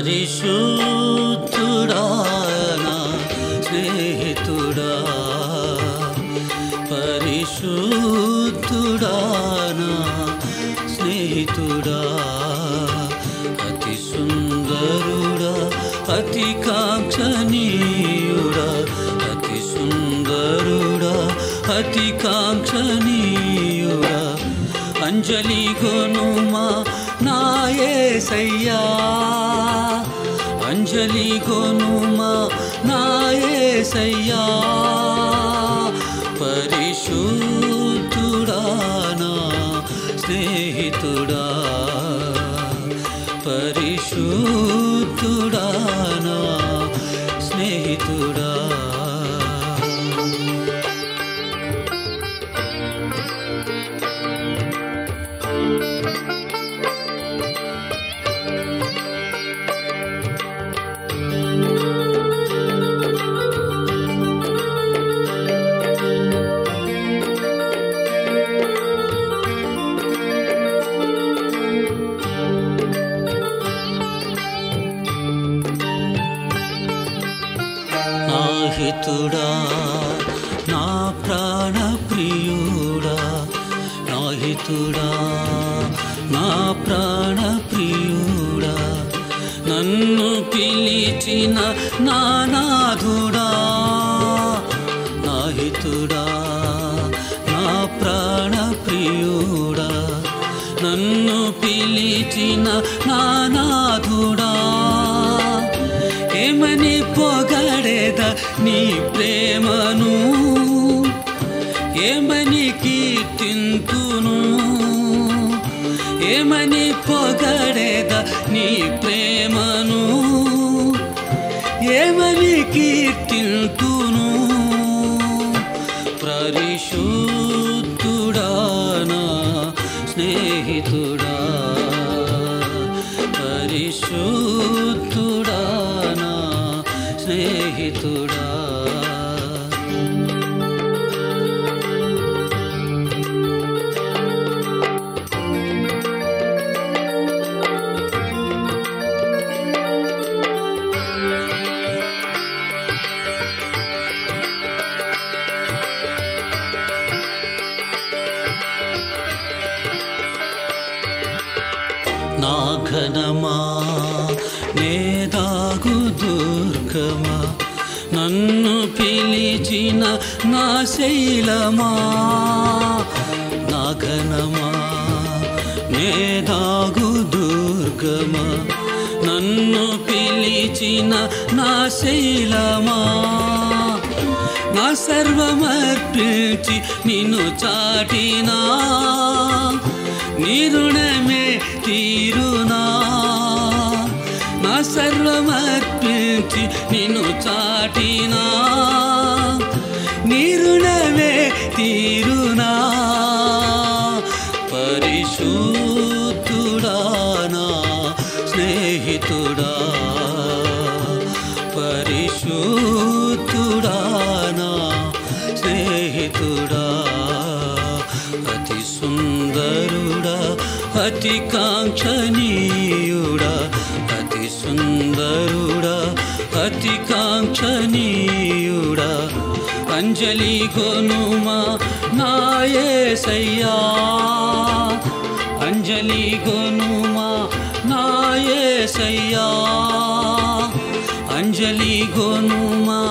పరిశుద్ధుడా నా స్నేహితుడా పరిశుద్ధుడా నా స్నేహితుడా అతి సుందరుడా అతి కాంక్షణీయుడా అతి సుందరుడా అతి కాంక్షణీయుడా అంజలి గొనుమా నాయసయ్యా అంజలి గొనుమా నాయసయ్యా పరిశుద్ధుడా నా స్నేహితుడా పరిశుద్ధుడా నా స్నేహితుడా నా హితుడా నా ప్రాణ ప్రియుడా నా హితుడా నా ప్రాణ ప్రియుడా నన్ను పిలిచిన నానాథుడా నా హితుడా నా ప్రాణ ప్రియుడా నన్ను పిలిచిన నానాథుడా ఏమని పొగడేద నీ ప్రేమను ఏమని కీర్తింతును ఏమని పొగడేద నీ ప్రేమను ఏమని కీర్తింతును పరిశుద్ధుడా నా స్నేహితుడా పరిశుద్ధుడా నా స్నేహితుడా నా ఘనమా నేదాగు దుర్గమా నన్ను పిలిచిన నా శైలమా నా ఘనమా నేదాగు దుర్గమా నన్ను పిలిచిన నా శైలమా నా సర్వమర్పించి నిన్ను చాటినా నీ రుణమే తీరునా నా సర్వమర్పించి నిన్ను చాటినా నీ రుణమే తీరునా పరిశుద్ధుడా నా స్నేహితుడా పరిశుద్ధుడా నా స్నేహితుడా అతి సుందరుడా అతి కాంక్షణీయుడా అతి సుందరుడా అతి కాంక్షణీయుడా అంజలి గొనుమా నాయసయ్యా అంజలి గొనుమా నాయసయ్యా అంజలి గొనుమా